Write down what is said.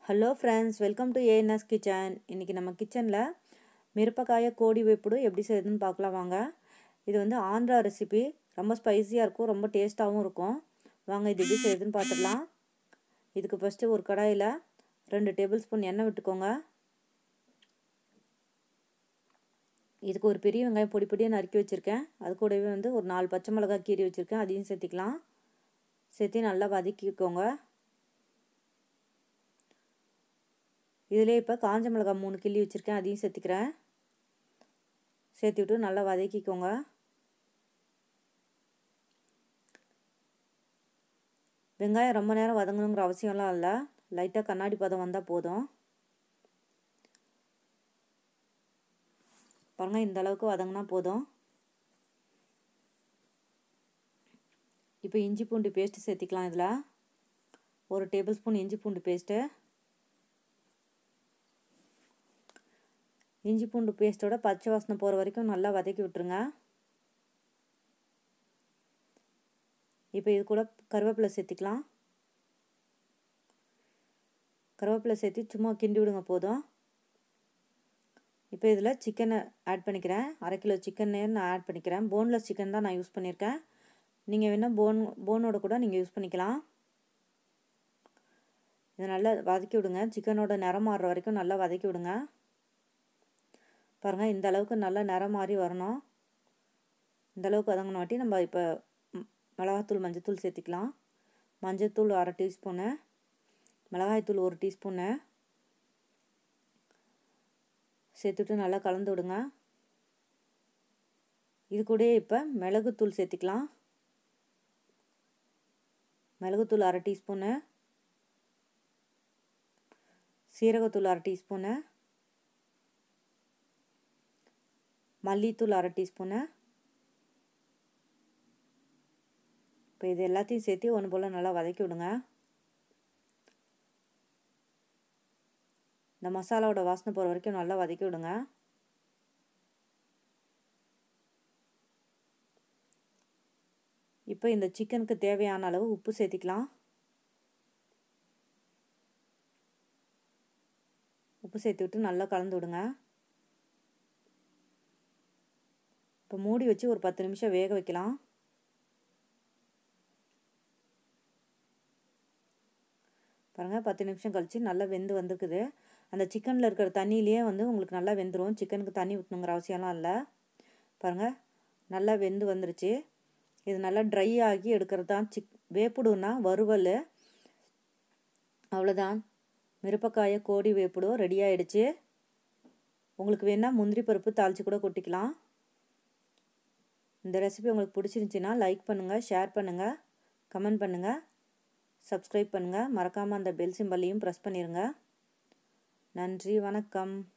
hello friends welcome to ANS kitchen இன்றைக்கி நம்ம கிச்சனில் மிரப்பக்காய கோடி வேப்புடு எப்படி செய்யுதுன்னு பார்க்கலாம் வாங்க இது வந்து ஆந்திரா ரெசிபி ரொம்ப ஸ்பைஸியாக இருக்கும் ரொம்ப டேஸ்ட்டாகவும் இருக்கும் வாங்க இது எப்படி செய்யுதுன்னு பார்த்துடலாம் இதுக்கு ஃபஸ்ட்டு ஒரு கடாயில் ரெண்டு டேபிள் ஸ்பூன் எண்ணெய் விட்டுக்கோங்க இதுக்கு ஒரு பெரிய வெங்காயம் பொடி பொடியாக நறுக்கி வச்சுருக்கேன் அது கூடவே வந்து ஒரு நாலு பச்சை மிளகாய் கீரி வச்சுருக்கேன் அதையும் சேர்த்திக்கலாம் சேர்த்து நல்லா வதக்கிக்கோங்க இதிலே இப்போ காஞ்ச மிளகாய் மூணு கிள்ளி வச்சுருக்கேன் அதையும் சேர்த்துக்கிறேன் சேர்த்து விட்டு நல்லா வதக்கிக்கோங்க வெங்காயம் ரொம்ப நேரம் வதங்கணுங்கிற அவசியம்லாம் இல்லை லைட்டாக கண்ணாடி பதம் வந்தால் போதும் பாருங்கள் இந்த அளவுக்கு வதங்கினா போதும் இப்போ இஞ்சி பூண்டு பேஸ்ட்டு சேர்த்திக்கலாம் இதில் ஒரு டேபிள் ஸ்பூன் இஞ்சி பூண்டு பேஸ்ட்டு இஞ்சி பூண்டு பேஸ்ட்டோட பச்சை வாசனை போகிற வரைக்கும் நல்லா வதக்கி விட்டுருங்க இப்போ இது கூட கருவேப்பிலை சேர்த்திக்கலாம் கருவேப்பிலை சேர்த்து சும்மா கிண்டி விடுங்க போதும் இப்போ இதில் சிக்கனை ஆட் பண்ணிக்கிறேன் அரை கிலோ சிக்கனே நான் ஆட் பண்ணிக்கிறேன் போன்லெஸ் சிக்கன் தான் நான் யூஸ் பண்ணியிருக்கேன் நீங்கள் வேணால் போன் போனோட கூட நீங்கள் யூஸ் பண்ணிக்கலாம் இதை நல்லா வதக்கி விடுங்க சிக்கனோட நிறம் மாறுற வரைக்கும் நல்லா வதக்கி விடுங்க பாருங்கள் இந்த அளவுக்கு நல்லா நிறம் மாறி வரணும் இந்த அளவுக்கு வதங்கினாட்டி நம்ம இப்போ மிளகாத்தூள் மஞ்சத்தூள் சேர்த்திக்கலாம் மஞ்சத்தூள் அரை டீஸ்பூனு மிளகாய்த்தூள் ஒரு டீஸ்பூனு சேர்த்துட்டு நல்லா கலந்து விடுங்க இது கூட இப்போ மிளகுத்தூள் சேர்த்திக்கலாம் மிளகுத்தூள் அரை டீஸ்பூனு சீரகத்தூள் அரை டீஸ்பூனு மல்லித்தூள் அரை டீஸ்பூனு இப்போ இது எல்லாத்தையும் சேர்த்து ஒன்று போல் நல்லா வதக்கி விடுங்க இந்த மசாலாவோட வாசனை போகிற வரைக்கும் நல்லா வதக்கி விடுங்க இப்போ இந்த சிக்கனுக்கு தேவையான அளவு உப்பு சேர்த்திக்கலாம் உப்பு சேர்த்து விட்டு நல்லா கலந்து விடுங்க இப்போ மூடி வச்சு ஒரு பத்து நிமிஷம் வேக வைக்கலாம் பாருங்கள் பத்து நிமிஷம் கழித்து நல்லா வெந்து வந்துருக்குது அந்த சிக்கனில் இருக்கிற தண்ணியிலே வந்து உங்களுக்கு நல்லா வெந்துடும் சிக்கனுக்கு தண்ணி ஊற்றணுங்கிற அவசியம்லாம் இல்லை பாருங்கள் நல்லா வெந்து வந்துருச்சு இது நல்லா ட்ரை ஆகி எடுக்கிறது தான் சிக் வேப்புடுன்னா வறுவல் அவ்வளோதான் மிரப்பக்காய கோடி வேப்புடு ரெடி ஆகிடுச்சு உங்களுக்கு வேணால் முந்திரி பருப்பு தாளித்து கூட கொட்டிக்கலாம் இந்த ரெசிபி உங்களுக்கு பிடிச்சிருந்துச்சின்னா லைக் பண்ணுங்கள் ஷேர் பண்ணுங்கள் கமெண்ட் பண்ணுங்கள் சப்ஸ்கிரைப் பண்ணுங்கள் மறக்காமல் அந்த பெல் சிம்பல்லையும் ப்ரெஸ் பண்ணிடுங்க நன்றி வணக்கம்